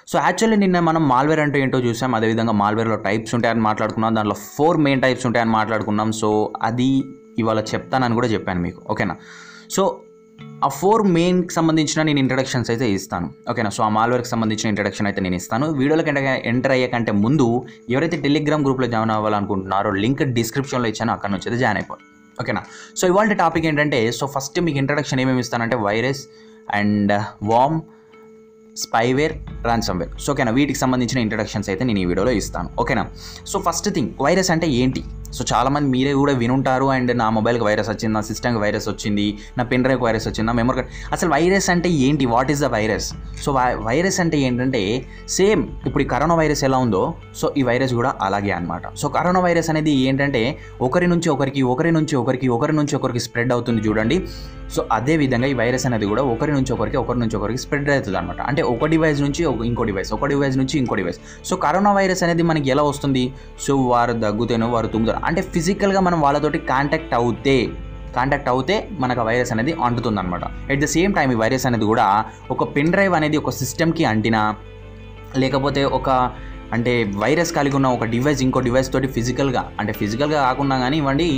so actually నిన్న మనం malware అంటే ఏంటో చూసాం అదేవిధంగా మాల్వేర్లో టైప్స్ ఉంటాయని మాట్లాడుకున్నాం దాంట్లో ఫోర్ మెయిన్ టైప్స్ ఉంటాయని మాట్లాడుకున్నాం సో అది ఇవాళ చెప్తానని కూడా చెప్పాను మీకు ఓకేనా సో ఆ ఫోర్ మెయిన్కి సంబంధించిన నేను ఇంట్రడక్షన్స్ అయితే ఇస్తాను ఓకేనా సో ఆ మాల్వేర్కి సంబంధించిన ఇంట్రడక్షన్ అయితే నేను ఇస్తాను వీడియోలోకి ఎంటర్ అయ్యే కంటే ముందు ఎవరైతే టెలిగ్రామ్ గ్రూప్లో జాయిన్ అవ్వాలనుకుంటున్నారో లింక్ డిస్క్రిప్షన్లో ఇచ్చానో అక్కడ నుంచి అయితే జాయిన్ అయిపోయి ఓకేనా సో ఇవాళ టాపిక్ ఏంటంటే సో ఫస్ట్ మీకు ఇంట్రడక్షన్ ఏమేమి ఇస్తానంటే virus and worm spyware ransomware so ఓకేనా వీటికి సంబంధించిన ఇంట్రడక్షన్స్ అయితే నేను ఈ వీడియోలో ఇస్తాను ఓకేనా సో ఫస్ట్ థింగ్ వైరస్ అంటే ఏంటి సో చాలామంది మీరే కూడా వినుంటారు అండ్ నా మొబైల్కి వైరస్ వచ్చింది నా సిస్టమ్కి వైరస్ వచ్చింది నా పెన్ డ్రైవ్కి వైరస్ వచ్చింది నా మెమరీ కార్డ్ అసలు వైరస్ అంటే ఏంటి what is the virus so virus అంటే ఏంటంటే సేమ్ ఇప్పుడు ఈ కరోనా వైరస్ ఎలా ఉందో సో ఈ వైరస్ కూడా అలాగే అనమాట సో కరోనా వైరస్ అనేది ఏంటంటే ఒకరి నుంచి ఒకరికి ఒకరి నుంచి ఒకరికి ఒకరి నుంచి ఒకరికి స్ప్రెడ్ అవుతుంది చూడండి సో అదే విధంగా ఈ వైరస్ అనేది కూడా ఒకరి నుంచి ఒకరికి ఒకరి నుంచి ఒకరికి స్ప్రెడ్ అవుతుంది అనమాట అంటే ఒక డివైస్ నుంచి ఒక- ఇంకో డివైస్ ఒక డివైస్ నుంచి ఇంకో డివైస్ సో కరోనా వైరస్ అనేది మనకి ఎలా వస్తుంది సో వారు దగ్గుతేనో వారు తుమ్ముతారు అంటే ఫిజికల్గా మనం వాళ్ళతోటి కాంటాక్ట్ అవుతే కాంటాక్ట్ అవుతే మనకు ఆ వైరస్ అనేది అంటుతుంది అనమాట ఎట్ ద సేమ్ టైం ఈ వైరస్ అనేది కూడా ఒక పెన్ డ్రైవ్ అనేది ఒక సిస్టమ్కి అంటినా లేకపోతే ఒక అంటే వైరస్ కలిగి ఉన్న ఒక డివైస్ ఇంకో డివైస్ తోటి ఫిజికల్గా అంటే ఫిజికల్గా కాకుండా కానీ ఇవ్వండి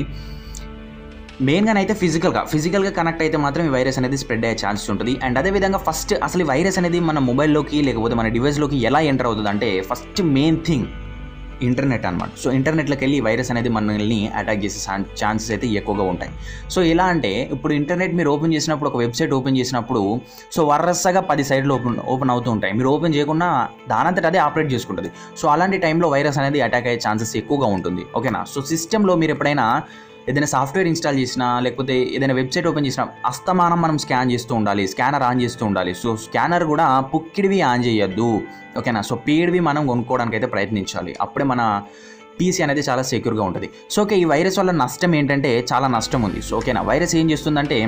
మెయిన్గానైతే అయితే ఫిజికల్గా ఫిజికల్గా కనెక్ట్ అయితే మాత్రం ఈ వైరస్ అనేది స్ప్రెడ్ అయ్యే ఛాన్సెస్ ఉంటుంది అండ్ అదేవిధంగా ఫస్ట్ అసలు ఈ వైరస్ అనేది మన మొబైల్లోకి లేకపోతే మన డివైస్లోకి ఎలా ఎంటర్ అవుతుంది అంటే ఫస్ట్ మెయిన్ థింగ్ ఇంటర్నెట్ అనమాట సో ఇంటర్నెట్లోకి వెళ్ళి ఈ వైరస్ అనేది మనల్ని అటాక్ చేసే ఛాన్సెస్ అయితే ఎక్కువగా ఉంటాయి సో ఎలా అంటే ఇప్పుడు ఇంటర్నెట్ మీరు ఓపెన్ చేసినప్పుడు ఒక వెబ్సైట్ ఓపెన్ చేసినప్పుడు సో వరసగా పది సైడ్లు ఓపెన్ ఓపెన్ అవుతూ ఉంటాయి మీరు ఓపెన్ చేయకుండా దానంతట అదే ఆపరేట్ చేసుకుంటుంది సో అలాంటి టైంలో వైరస్ అనేది అటాక్ అయ్యే ఛాన్సెస్ ఎక్కువగా ఉంటుంది ఓకేనా సో సిస్టంలో మీరు ఎప్పుడైనా ఏదైనా సాఫ్ట్వేర్ ఇన్స్టాల్ చేసినా లేకపోతే ఏదైనా వెబ్సైట్ ఓపెన్ చేసినా అస్తమానం మనం స్కాన్ చేస్తూ ఉండాలి స్కానర్ ఆన్ చేస్తూ ఉండాలి సో స్కానర్ కూడా పుక్కిడివి ఆన్ చేయొద్దు ఓకేనా సో పీడివి మనం కొనుక్కోవడానికి అయితే ప్రయత్నించాలి అప్పుడే మన పీసీ అనేది చాలా సెక్యూర్గా ఉంటుంది సో ఓకే ఈ వైరస్ వల్ల నష్టం ఏంటంటే చాలా నష్టం ఉంది సో ఓకేనా వైరస్ ఏం చేస్తుందంటే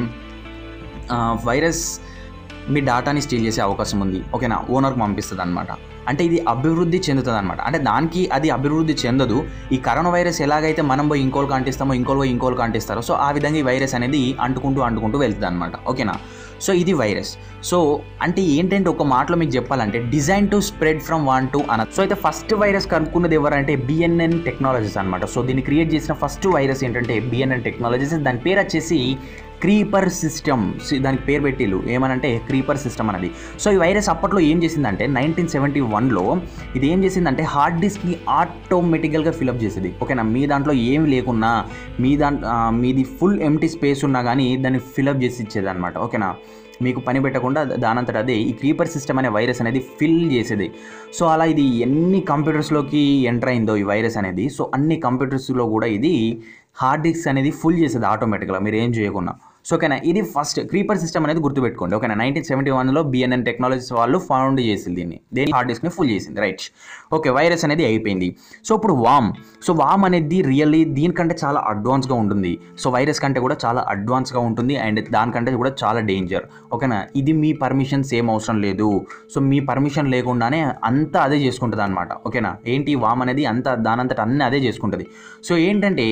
ఆ, వైరస్ మీ డాటాని స్టీల్ చేసే అవకాశం ఉంది ఓకేనా ఓనర్కి పంపిస్తుంది అనమాట అంటే ఇది అభివృద్ధి చెందుతుంది అనమాట అంటే దానికి అది అభివృద్ధి చెందదు ఈ కరోనా వైరస్ ఎలాగైతే మనం పోయి ఇంకోళ్ళకి అంటిస్తామో ఇంకోళ్ళు పోయి ఇంకోళ్ళకి అంటిస్తారో సో ఆ విధంగా ఈ వైరస్ అనేది అంటుకుంటూ అంటుకుంటూ వెళ్తుంది అనమాట ఓకేనా సో ఇది వైరస్ సో అంటే ఏంటంటే ఒక మాటలో మీకు చెప్పాలంటే design to spread from one to అన సో అయితే ఫస్ట్ వైరస్ కనుక్కున్నది ఎవరంటే బిఎన్ఎన్ టెక్నాలజీస్ అనమాట సో దీన్ని క్రియేట్ చేసిన ఫస్ట్ వైరస్ ఏంటంటే బిఎన్ఎన్ టెక్నాలజీస్ దాని పేరు వచ్చేసి క్రీపర్ సిస్టమ్ దానికి పేరు పెట్టిల్లు ఏమనంటే క్రీపర్ సిస్టమ్ అనేది సో ఈ వైరస్ అప్పట్లో ఏం చేసిందంటే నైన్టీన్ సెవెంటీ వన్లో ఇది ఏం చేసిందంటే హార్డ్ డిస్క్ని ఆటోమేటికల్గా ఫిలప్ చేసేది ఓకేనా మీ దాంట్లో ఏమి లేకున్నా మీ దాంట్లో మీది ఫుల్ ఎంటీ స్పేస్ ఉన్నా కానీ దాన్ని ఫిలప్ చేసి ఇచ్చేది అనమాట ఓకేనా మీకు పని పెట్టకుండా దానంతట అదే ఈ క్రీపర్ సిస్టమ్ అనే వైరస్ అనేది ఫిల్ చేసేది సో అలా ఇది ఎన్ని కంప్యూటర్స్లోకి ఎంటర్ అయిందో ఈ వైరస్ అనేది సో అన్ని కంప్యూటర్స్లో కూడా ఇది హార్డ్ డిస్క్ అనేది ఫుల్ చేసేది ఆటోమేటిక్గా మీరు ఏం చేయకుండా సో ఓకేనా ఇది ఫస్ట్ క్రీపర్ సిస్టమ్ అనేది గుర్తుపెట్టుకోండి ఓకేనా నైన్టీన్ సెవెంటీ వన్లో బిఎన్ఎన్ టెక్నాలజీస్ వాళ్ళు ఫౌండ్ చేసింది దీన్ని దేని హార్డ్ డిస్క్ని ఫుల్ చేసింది రైట్ ఓకే వైరస్ అనేది అయిపోయింది సో ఇప్పుడు వామ్ సో వామ్ అనేది రియల్లీ దీనికంటే చాలా అడ్వాన్స్గా ఉంటుంది సో వైరస్ కంటే కూడా చాలా అడ్వాన్స్గా ఉంటుంది అండ్ దానికంటే కూడా చాలా డేంజర్ ఓకేనా ఇది మీ పర్మిషన్స్ ఏం అవసరం లేదు సో మీ పర్మిషన్ లేకుండానే అంతా అదే చేసుకుంటుంది అనమాట ఓకేనా ఏంటి వామ్ అనేది అంతా దానంతట అన్నీ అదే చేసుకుంటుంది సో ఏంటంటే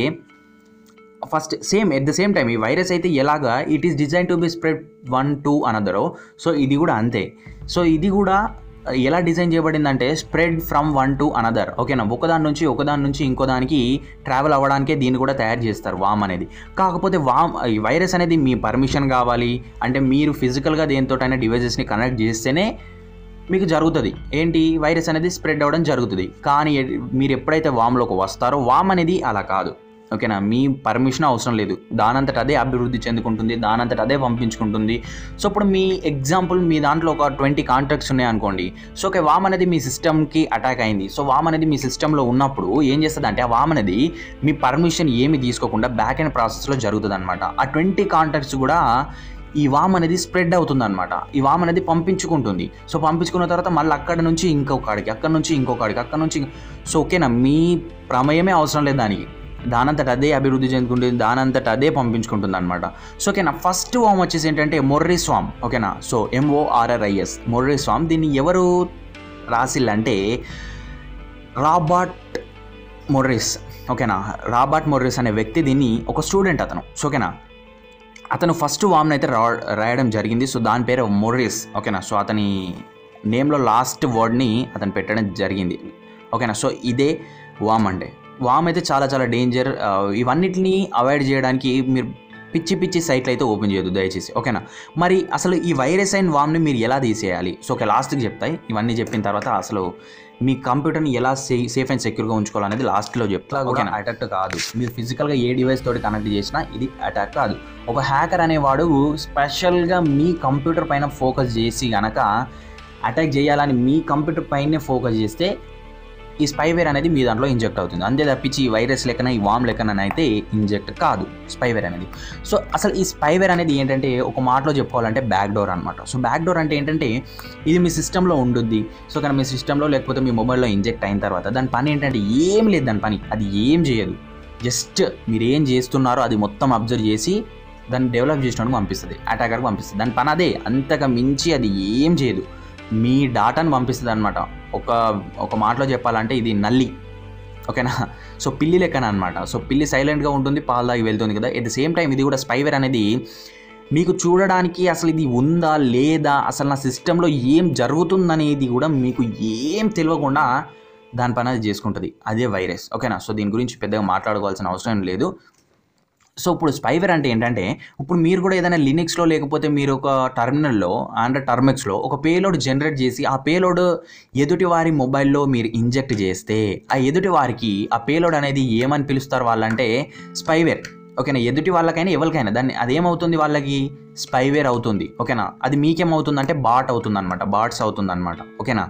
first same at the same time ఈ వైరస్ అయితే ఎలాగా it is design to be spread one to అనదరో సో ఇది కూడా అంతే సో ఇది కూడా ఎలా డిజైన్ చేయబడిందంటే spread from one to another ఓకేనా ఒకదాని నుంచి ఒకదాని నుంచి ఇంకో దానికి ట్రావెల్ అవ్వడానికే దీన్ని కూడా తయారు చేస్తారు వామ్ అనేది కాకపోతే వామ్ ఈ వైరస్ అనేది మీ పర్మిషన్ కావాలి అంటే మీరు ఫిజికల్గా దేనితోటైనా డివైజెస్ని కనెక్ట్ చేస్తేనే మీకు జరుగుతుంది ఏంటి వైరస్ అనేది స్ప్రెడ్ అవ్వడం జరుగుతుంది కానీ ఎ- మీరు ఎప్పుడైతే వామ్లోకి వస్తారో వామ్ అనేది అలా కాదు ఓకేనా మీ పర్మిషన్ అవసరం లేదు దానంతట అదే అభివృద్ధి చెందుకుంటుంది దానంతట అదే పంపించుకుంటుంది సో ఇప్పుడు మీ ఎగ్జాంపుల్ మీ దాంట్లో ఒక ట్వంటీ కాంటాక్ట్స్ ఉన్నాయి అనుకోండి సో ఓకే వామ్ అనేది మీ సిస్టమ్కి అటాక్ అయింది సో వామ్ అనేది మీ సిస్టంలో ఉన్నప్పుడు ఏం చేస్తుంది అంటే ఆ వామ్ అనేది మీ పర్మిషన్ ఏమి తీసుకోకుండా బ్యాక్ అండ్ ప్రాసెస్లో జరుగుతుంది అనమాట ఆ ట్వంటీ కాంటాక్ట్స్ కూడా ఈ వామ్ అనేది స్ప్రెడ్ అవుతుంది అనమాట ఈ వామ్ అనేది పంపించుకుంటుంది సో పంపించుకున్న తర్వాత మళ్ళీ అక్కడ నుంచి ఇంకొకడికి అక్కడ నుంచి ఇంకొకడికి అక్కడ నుంచి ఇంకొ- సో ఓకేనా మీ ప్రమేయమే అవసరం లేదు దానికి దానంతట అదే అభివృద్ధి చెందుకుంటుంది దానంతట అదే పంపించుకుంటుంది అనమాట సో ఓకేనా ఫస్ట్ వామ్ వచ్చేసి ఏంటంటే మొర్రీ స్వామ్ ఓకేనా సో ఎంఓఆర్ఆర్ఐఎస్ మొర్రీ స్వామ్ దీన్ని ఎవరు రాసిల్లంటే రాబర్ట్ మొర్రిస్ ఓకేనా రాబర్ట్ మొర్రిస్ అనే వ్యక్తి దీన్ని ఒక స్టూడెంట్ అతను సో ఓకేనా అతను ఫస్ట్ వామ్ని అయితే రా రాయడం జరిగింది సో దాని పేరు మొర్రిస్ ఓకేనా సో అతని నేమ్లో లాస్ట్ వర్డ్ని అతను పెట్టడం జరిగింది ఓకేనా సో ఇదే వామ్ అంటే వామ్ అయితే చాలా చాలా డేంజర్ ఇవన్నిటిని అవాయిడ్ చేయడానికి మీరు పిచ్చి పిచ్చి సైట్లు అయితే ఓపెన్ చేయొద్దు దయచేసి ఓకేనా మరి అసలు ఈ వైరస్ అయిన వామ్ని మీరు ఎలా తీసేయాలి సో ఓకే లాస్ట్కి చెప్తాయి ఇవన్నీ చెప్పిన తర్వాత అసలు మీ కంప్యూటర్ని ఎలా సే సేఫ్ అండ్ సెక్యూర్గా ఉంచుకోవాలనేది లాస్ట్లో చెప్తా ఓకేనా అటాక్ కాదు మీరు ఫిజికల్గా ఏ డివైస్ తోటి కనెక్ట్ చేసినా ఇది అటాక్ కాదు ఒక హ్యాకర్ అనేవాడు స్పెషల్గా మీ కంప్యూటర్ పైన ఫోకస్ చేసి గనక అటాక్ చేయాలని మీ కంప్యూటర్ పైనే ఫోకస్ చేస్తే ఈ స్పైవేర్ అనేది మీ దాంట్లో ఇంజెక్ట్ అవుతుంది అంతే తప్పించి ఈ వైరస్ లెక్కన ఈ వామ్ లెక్కన అయితే ఇంజెక్ట్ కాదు స్పైవేర్ అనేది సో అసలు ఈ స్పైవేర్ అనేది ఏంటంటే ఒక మాటలో చెప్పుకోవాలంటే బ్యాక్ డోర్ అనమాట సో బ్యాక్ డోర్ అంటే ఏంటంటే ఇది మీ సిస్టంలో ఉండుద్ది సో కానీ మీ సిస్టంలో లేకపోతే మీ మొబైల్లో ఇంజెక్ట్ అయిన తర్వాత దాని పని ఏంటంటే ఏం లేదు దాని పని అది ఏం చేయదు జస్ట్ మీరు ఏం చేస్తున్నారో అది మొత్తం అబ్జర్వ్ చేసి దాన్ని డెవలప్ చేసినోడికి పంపిస్తుంది అటాకర్కి పంపిస్తుంది దాని పని అదే అంతగా మించి అది ఏం చేయదు మీ డాటాను పంపిస్తుంది అనమాట ఒక ఒక మాటలో చెప్పాలంటే ఇది నల్లి ఓకేనా సో పిల్లి లెక్కన అనమాట సో పిల్లి సైలెంట్గా ఉంటుంది పాలు తాగి వెళ్తుంది కదా ఎట్ ద సేమ్ టైం ఇది కూడా స్పైవేర్ అనేది మీకు చూడడానికి అసలు ఇది ఉందా లేదా అసలు నా సిస్టంలో ఏం జరుగుతుందనేది కూడా మీకు ఏం తెలియకుండా దాని పని అది చేసుకుంటుంది అదే వైరస్ ఓకేనా సో దీని గురించి పెద్దగా మాట్లాడుకోవాల్సిన అవసరం లేదు సో ఇప్పుడు స్పైవేర్ అంటే ఏంటంటే ఇప్పుడు మీరు కూడా ఏదైనా లినిక్స్లో లేకపోతే మీరు ఒక టర్మినల్లో అండ్ టర్మిక్స్లో ఒక పేలోడ్ జనరేట్ చేసి ఆ పేలోడ్ ఎదుటి వారి మొబైల్లో మీరు ఇంజెక్ట్ చేస్తే ఆ ఎదుటి వారికి ఆ పేలోడ్ అనేది ఏమని పిలుస్తారు వాళ్ళంటే స్పైవేర్ ఓకేనా ఎదుటి వాళ్ళకైనా ఎవరికైనా దాన్ని అదేమవుతుంది వాళ్ళకి స్పైవేర్ అవుతుంది ఓకేనా అది మీకేమవుతుంది అంటే బాట్ అవుతుంది అనమాట బాట్స్ అవుతుంది అనమాట ఓకేనా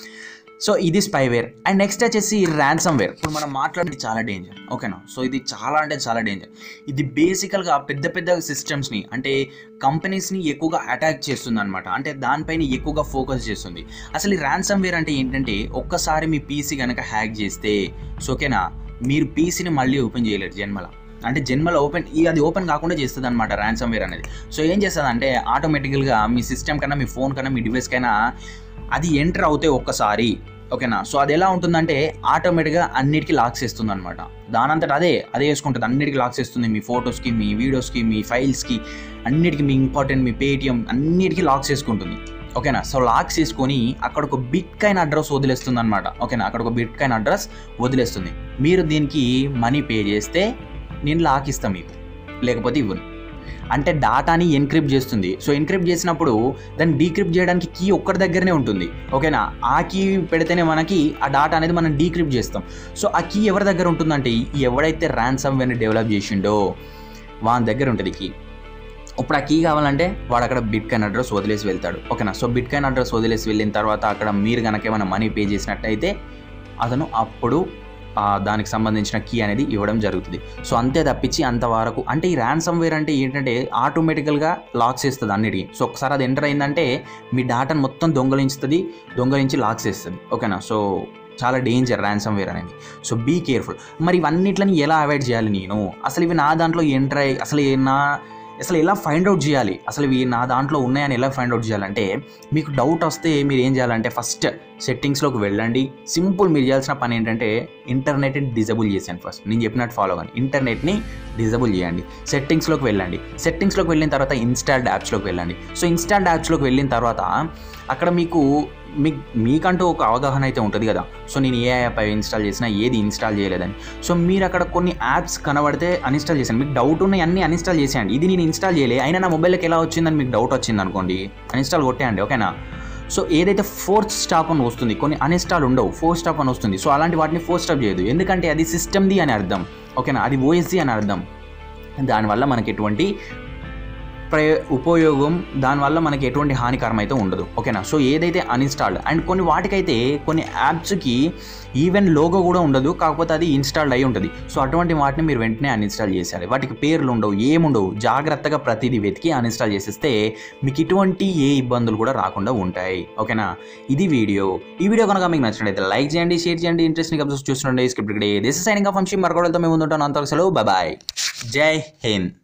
సో ఇది స్పైవేర్ అండ్ నెక్స్ట్ వచ్చేసి ర్యాన్సమ్ వేర్ ఇప్పుడు మనం మాట్లాడేది చాలా డేంజర్ ఓకేనా సో ఇది చాలా అంటే చాలా డేంజర్ ఇది బేసికల్గా పెద్ద పెద్ద సిస్టమ్స్ని అంటే కంపెనీస్ని ఎక్కువగా అటాక్ చేస్తుంది అనమాట అంటే దానిపైన ఎక్కువగా ఫోకస్ చేస్తుంది అసలు ఈ ర్యాన్సమ్ వేర్ అంటే ఏంటంటే ఒక్కసారి మీ పీసీ కనుక హ్యాక్ చేస్తే సో ఓకేనా మీరు పీసీని మళ్ళీ ఓపెన్ చేయలేరు జన్మల అంటే జన్మలో ఓపెన్ ఈ అది ఓపెన్ కాకుండా చేస్తుంది అనమాట ర్యాన్సమ్ వేర్ అనేది సో ఏం చేస్తుంది అంటే ఆటోమేటికల్గా మీ సిస్టమ్ కన్నా మీ ఫోన్ కన్నా మీ డివైస్ కైనా అది ఎంటర్ అవుతే ఒక్కసారి ఓకేనా సో అది ఎలా ఉంటుందంటే ఆటోమేటిక్గా అన్నిటికీ లాక్స్ ఇస్తుంది అనమాట దానంతట అదే అదే వేసుకుంటుంది అన్నిటికీ లాక్స్ ఇస్తుంది మీ ఫొటోస్కి మీ వీడియోస్కి మీ ఫైల్స్కి అన్నిటికీ మీ ఇంపార్టెంట్ మీ పేటిఎం అన్నిటికీ లాక్స్ వేసుకుంటుంది ఓకేనా సో లాక్స్ తీసుకొని అక్కడ ఒక బిట్ కైన్ అడ్రస్ వదిలేస్తుంది అనమాట ఓకేనా అక్కడ ఒక బిట్ కైన్ అడ్రస్ వదిలేస్తుంది మీరు దీనికి మనీ పే చేస్తే నేను లాక్ ఇస్తాను మీకు లేకపోతే ఇవ్వను అంటే డాటాని ఎన్క్రిప్ట్ చేస్తుంది సో ఎన్క్రిప్ట్ చేసినప్పుడు దాన్ని డీక్రిప్ట్ చేయడానికి కీ ఒక్కడి దగ్గరనే ఉంటుంది ఓకేనా ఆ కీ పెడితేనే మనకి ఆ డాటా అనేది మనం డీక్రిప్ట్ చేస్తాం సో ఆ కీ ఎవరి దగ్గర ఉంటుందంటే ఎవడైతే ర్యాన్సమ్ వేర్ని డెవలప్ చేసిండో వాని దగ్గర ఉంటుంది కీ ఇప్పుడు ఆ కీ కావాలంటే వాడు అక్కడ బిట్ కాయిన్ అడ్రస్ వదిలేసి వెళ్తాడు ఓకేనా సో బిట్ కాయిన్ అడ్రస్ వదిలేసి వెళ్ళిన తర్వాత అక్కడ మీరు కనుక ఏమైనా మనీ పే చేసినట్టయితే అతను అప్పుడు ఆ దానికి సంబంధించిన కీ అనేది ఇవ్వడం జరుగుతుంది సో అంతే తప్పించి అంతవరకు అంటే ఈ ర్యాన్సమ్ వేర్ అంటే ఏంటంటే ఆటోమేటికల్గా లాక్స్ చేస్తుంది అన్నిటికీ సో ఒకసారి అది ఎంటర్ అయిందంటే మీ డాటాను మొత్తం దొంగలించుతుంది దొంగలించి లాక్స్ చేస్తుంది ఓకేనా సో చాలా డేంజర్ ర్యాన్సమ్ వేర్ అనేది సో బీ కేర్ఫుల్ మరి ఇవన్నిట్లని ఎలా అవాయిడ్ చేయాలి నేను అసలు ఇవి నా దాంట్లో ఎంటర్ అయ్యి అసలు ఏ- నా అసలు ఎలా ఫైండ్ అవుట్ చేయాలి అసలు ఇవి నా దాంట్లో ఉన్నాయని ఎలా ఫైండ్ అవుట్ చేయాలంటే మీకు డౌట్ వస్తే మీరు ఏం చేయాలంటే ఫస్ట్ సెట్టింగ్స్లోకి వెళ్ళండి సింపుల్ మీరు చేయాల్సిన పని ఏంటంటే ఇంటర్నెట్ని డిజబుల్ చేసాను ఫస్ట్ నేను చెప్పినట్టు ఫాలో కానీ ఇంటర్నెట్ని డిజబుల్ చేయండి సెట్టింగ్స్లోకి వెళ్ళండి సెట్టింగ్స్లోకి వెళ్ళిన తర్వాత ఇన్స్టాల్డ్ యాప్స్లోకి వెళ్ళండి సో ఇన్స్టాల్డ్ యాప్స్లోకి వెళ్ళిన తర్వాత అక్కడ మీకు మీ మీకంటూ ఒక అవగాహన అయితే ఉంటుంది కదా సో నేను ఏ యాప్ ఇన్స్టాల్ చేసినా ఏది ఇన్స్టాల్ చేయలేదని సో మీరు అక్కడ కొన్ని యాప్స్ కనబడితే అన్ఇన్స్టాల్ చేశాను మీకు డౌట్ ఉన్నాయి అన్ని అన్ఇన్స్టాల్ చేసేయండి ఇది నేను ఇన్స్టాల్ చేయలే అయినా నా మొబైల్కి ఎలా వచ్చిందని మీకు డౌట్ వచ్చింది అనుకోండి అన్ఇన్స్టాల్ కొట్టేయండి ఓకేనా సో ఏదైతే ఫోర్త్ స్టాప్ అని వస్తుంది కొన్ని అన్ఇన్స్టాల్ ఉండవు ఫోర్ స్టాప్ అని వస్తుంది సో అలాంటి వాటిని ఫోర్ స్టాప్ చేయదు ఎందుకంటే అది సిస్టమ్ది అని అర్థం ఓకేనా అది ఓఎస్ది అని అర్థం దానివల్ల మనకి ఎటువంటి ప్రయో ఉపయోగం దానివల్ల మనకి ఎటువంటి హానికరం అయితే ఉండదు ఓకేనా సో ఏదైతే అన్ఇన్స్టాల్డ్ అండ్ కొన్ని వాటికైతే కొన్ని యాప్స్కి ఈవెన్ లోగో కూడా ఉండదు కాకపోతే అది ఇన్స్టాల్డ్ అయి ఉంటుంది సో అటువంటి వాటిని మీరు వెంటనే అన్ఇన్స్టాల్ చేసేయాలి వాటికి పేర్లు ఉండవు ఏముండవు జాగ్రత్తగా ప్రతిదీ వెతికి అన్ఇన్స్టాల్ చేసేస్తే మీకు ఇటువంటి ఏ ఇబ్బందులు కూడా రాకుండా ఉంటాయి ఓకేనా ఇది వీడియో ఈ వీడియో కనుక మీకు నచ్చినట్లయితే లైక్ చేయండి షేర్ చేయండి ఇంట్రెస్టింగ్ అప్స్ చూస్తుండే స్క్రిప్ట్ దిస్ సైనింగ్ ఆఫ్ అంశీ మరొకళ్ళతో మేము ముందుంటాను అంతవరకు సెలవు బాయ్ జై హింద్